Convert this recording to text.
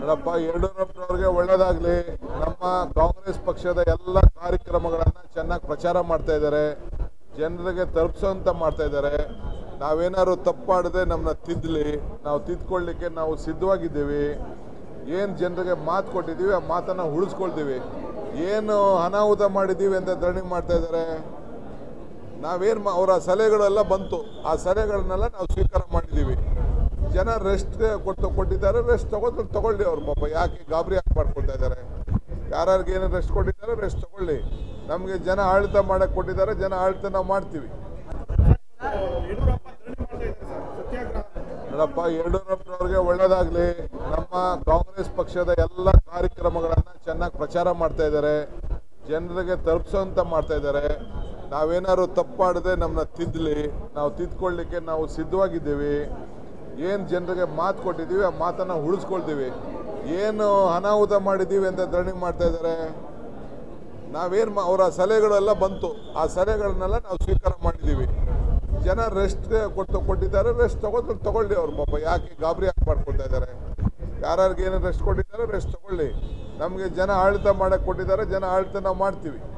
ನೋಡಪ್ಪ ಯಡಿಯೂರಪ್ಪನವ್ರಿಗೆ ಒಳ್ಳೇದಾಗ್ಲಿ ನಮ್ಮ ಕಾಂಗ್ರೆಸ್ ಪಕ್ಷದ ಎಲ್ಲ ಕಾರ್ಯಕ್ರಮಗಳನ್ನ ಚೆನ್ನಾಗಿ ಪ್ರಚಾರ ಮಾಡ್ತಾ ಇದ್ದಾರೆ ಜನರಿಗೆ ತಲುಪಿಸೋಂತ ಮಾಡ್ತಾ ಇದ್ದಾರೆ ನಾವೇನಾದ್ರು ತಪ್ಪು ಮಾಡಿದ್ರೆ ನಮ್ಮನ್ನ ತಿದ್ದಲಿ ನಾವು ತಿದ್ಕೊಳ್ಳಿಕ್ಕೆ ನಾವು ಸಿದ್ಧವಾಗಿದ್ದೀವಿ ಏನು ಜನರಿಗೆ ಮಾತು ಕೊಟ್ಟಿದ್ದೀವಿ ಆ ಮಾತನ್ನ ಉಳಿಸ್ಕೊಳ್ತೀವಿ ಏನು ಅನಾಹುತ ಮಾಡಿದ್ದೀವಿ ಅಂತ ಧರಣಿ ಮಾಡ್ತಾ ಇದ್ದಾರೆ ನಾವೇನು ಅವರ ಸಲಹೆಗಳೆಲ್ಲ ಬಂತು ಆ ಸಲಹೆಗಳನ್ನೆಲ್ಲ ನಾವು ಸ್ವೀಕಾರ ಮಾಡಿದ್ದೀವಿ ಜನ ರೆಸ್ಟ್ ಕೊಟ್ಟು ಕೊಟ್ಟಿದ್ದಾರೆ ರೆಸ್ಟ್ ತಗೊಂಡು ತಗೊಳ್ಳಿ ಅವ್ರು ಪಾಪ ಯಾಕೆ ಗಾಬರಿ ಯಾಕೆ ಮಾಡ್ಕೊಳ್ತಾ ಇದ್ದಾರೆ ಯಾರ್ಯಾರಿಗೆ ಏನು ರೆಸ್ಟ್ ಕೊಟ್ಟಿದ್ದಾರೆ ರೆಸ್ಟ್ ತಗೊಳ್ಳಿ ನಮಗೆ ಜನ ಆಡಳಿತ ಮಾಡಕ್ಕೆ ಕೊಟ್ಟಿದ್ದಾರೆ ಜನ ಆಡಳಿತ ನಾವು ಮಾಡ್ತೀವಿ ಯಡಿಯೂರಪ್ಪ ಧರಣಿ ಮಾಡ್ತಾ ಇದ್ದಾರೆ ಸರ್ ಸತ್ಯಾಗ್ರಹ ನೋಡಪ್ಪ ಯಡಿಯೂರಪ್ಪನವ್ರಿಗೆ ಒಳ್ಳೇದಾಗ್ಲಿ ನಮ್ಮ ಕಾಂಗ್ರೆಸ್ ಪಕ್ಷದ ಎಲ್ಲ ಕಾರ್ಯಕ್ರಮಗಳನ್ನ ಚೆನ್ನಾಗಿ ಪ್ರಚಾರ ಮಾಡ್ತಾ ಇದ್ದಾರೆ ಜನರಿಗೆ ತಲುಪಿಸೋಂತ ಮಾಡ್ತಾ ಇದ್ದಾರೆ ನಾವೇನಾದ್ರು ತಪ್ಪು ಮಾಡಿದ್ರೆ ನಮ್ಮನ್ನ ತಿದ್ದಲಿ ನಾವು ತಿದ್ಕೊಳ್ಳಿಕ್ಕೆ ನಾವು ಸಿದ್ಧವಾಗಿದ್ದೀವಿ ಏನು ಜನರಿಗೆ ಮಾತು ಕೊಟ್ಟಿದ್ದೀವಿ ಆ ಮಾತನ್ನ ಉಳಿಸ್ಕೊಳ್ತೀವಿ ಏನು ಅನಾಹುತ ಮಾಡಿದ್ದೀವಿ ಅಂತ ಧರಣಿ ಮಾಡ್ತಾ ಇದ್ದಾರೆ ನಾವೇನು ಅವರ ಸಲಹೆಗಳೆಲ್ಲ ಬಂತು ಆ ಸಲಹೆಗಳನ್ನೆಲ್ಲ ನಾವು ಸ್ವೀಕಾರ ಮಾಡಿದ್ದೀವಿ ಜನ ರೆಸ್ಟ್ ಕೊಟ್ಟು ಕೊಟ್ಟಿದ್ದಾರೆ ರೆಸ್ಟ್ ತಗೊಂಡು ತಗೊಳ್ಳಿ ಅವ್ರು ಪಾಪ ಯಾಕೆ ಗಾಬರಿ ಯಾಕೆ ಮಾಡ್ಕೊಳ್ತಾ ಇದ್ದಾರೆ ಯಾರ್ಯಾರಿಗೆ ಏನು ರೆಸ್ಟ್ ಕೊಟ್ಟಿದ್ದಾರೆ ರೆಸ್ಟ್ ತಗೊಳ್ಳಿ ನಮಗೆ ಜನ ಆಡಳಿತ ಮಾಡಕ್ಕೆ ಕೊಟ್ಟಿದ್ದಾರೆ ಜನ ಆಡಳಿತ ನಾವು ಮಾಡ್ತೀವಿ